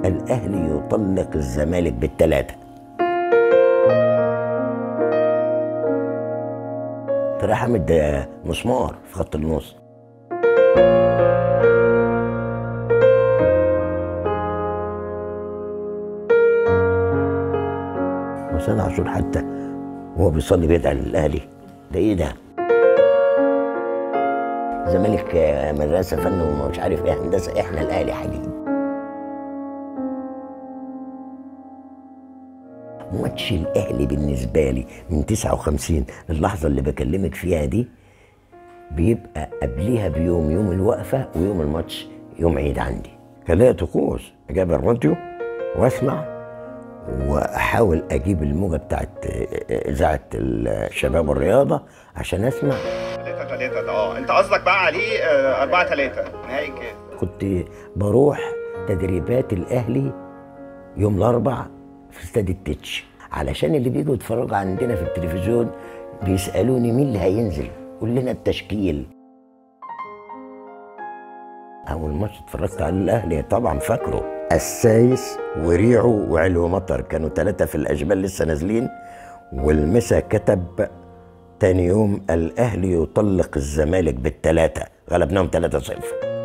الاهلي يطلق الزمالك بالثلاثه طارق حامد ده مسمار في خط النص وسام عاشور حتى وهو بيصلي بيدعي للاهلي ده ايه ده؟ الزمالك آه، مدرسه فن ومش عارف ايه هندسه احنا الاهلي حديد ماتش الاهلي بالنسبه لي من 59 اللحظه اللي بكلمك فيها دي بيبقى قبليها بيوم يوم الوقفه ويوم الماتش يوم عيد عندي كان ليا طقوس اجيب الراديو واسمع واحاول اجيب الموجه بتاعت اذاعه الشباب والرياضه عشان اسمع 3 3 ده اه انت قصدك بقى عليه 4 3 نهائي كاس كنت بروح تدريبات الاهلي يوم الاربع في استاد التتش علشان اللي بيجوا يتفرجوا عندنا في التلفزيون بيسالوني مين اللي هينزل قول لنا التشكيل اول ماتش اتفرجت على الاهلي طبعا فاكره السايس وريعو وعلو مطر كانوا ثلاثه في الاشبال لسه نازلين والمسا كتب تاني يوم الاهلي يطلق الزمالك بالثلاثه غلبناهم 3 0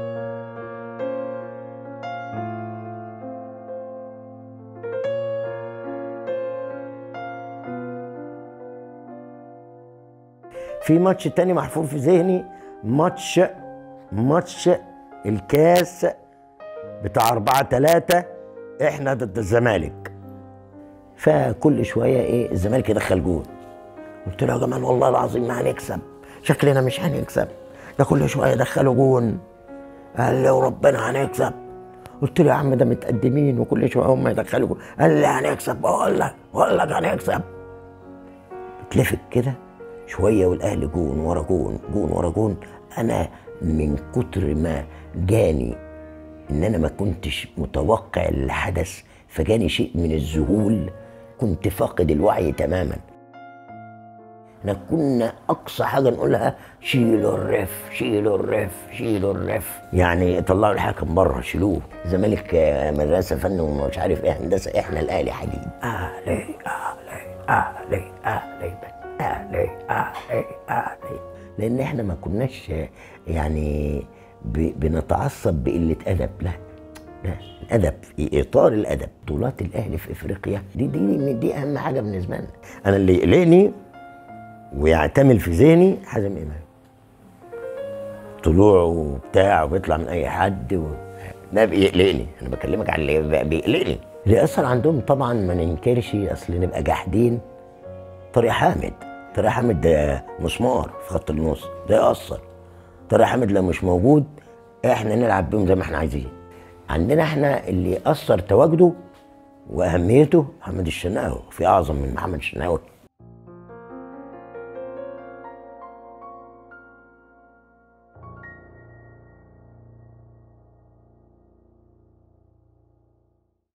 في ماتش تاني محفور في ذهني ماتش ماتش الكاس بتاع أربعة تلاتة احنا ضد الزمالك فكل شوية ايه الزمالك يدخل جول قلت له يا جماعة والله العظيم ما هنكسب شكلنا مش هنكسب ده كل شوية يدخلوا جون قال لي وربنا هنكسب قلت له يا عم ده متقدمين وكل شوية هم يدخلوا جول قال لي هنكسب بقول لك بقول لك هنكسب اتلفت كده شويه والاهلي جون ورا جون جون ورا جون انا من كتر ما جاني ان انا ما كنتش متوقع اللي حدث فجاني شيء من الذهول كنت فاقد الوعي تماما احنا كنا اقصى حاجه نقولها شيلوا الرف شيلوا الرف شيلوا الرف يعني طلعوا الحكم بره شيلوه الزمالك آه، مدرسه فن ومش عارف ايه هندسه احنا الاهلي حديد اهلي اهلي اهلي اهلي اهلي اهلي اهلي لان احنا ما كناش آه، يعني ب- بنتعصب بقله ادب لا لا الادب في اطار الادب بطولات الاهلي في افريقيا دي دي دي اهم حاجه بالنسبه لنا انا اللي يقلقني ويعتمل في ذهني حازم امام طلوعه وبتاع وبيطلع من اي حد و... ده بيقلقني انا بكلمك على اللي بقى بيقلقني اللي اثر عندهم طبعا ما ننكرش اصل نبقى جاحدين طارق حامد طارق حامد ده مسمار في خط النص ده يأثر طارق حامد لو مش موجود احنا نلعب بيهم زي ما احنا عايزين عندنا احنا اللي اثر تواجده واهميته محمد الشناوي في اعظم من محمد الشناوي